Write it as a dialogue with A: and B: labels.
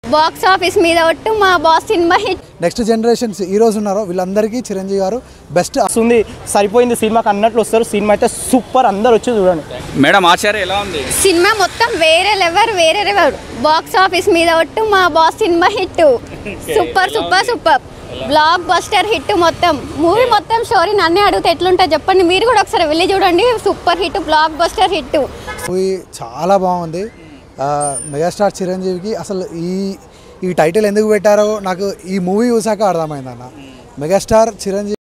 A: box office మీద ఒట్టు మా boss cinema hit
B: next generations ఈ రోజు ఉన్నారో వీళ్ళందరికీ చిరంజీవి గారు బెస్ట్
C: వస్తుంది సరిపోయింది సినిమాకి అన్నట్లు వస్తారు సినిమా అయితే సూపర్ అందరు వచ్చి చూడండి
D: మేడం ఆచార్య ఎలా ఉంది
A: సినిమా మొత్తం వేరే లెవర్ వేరే లెవర్ బాక్స్ ఆఫీస్ మీద ఒట్టు మా boss cinema hit super super super blockbuster hit మొత్తం మూవీ మొత్తం స్టోరీ నన్నే అడిగితే ఎట్లుంటుంది చెప్పండి మీరు కూడా ఒకసారి వెళ్ళి చూడండి super hit blockbuster hit
B: movie చాలా బాగుంది ఆ, మెగాస్టార్ చిరంజీవికి అసలు ఈ ఈ టైటిల్ ఎందుకు పెట్టారో నాకు ఈ మూవీ చూసాక అర్థమైందన్న మెగాస్టార్ చిరంజీవి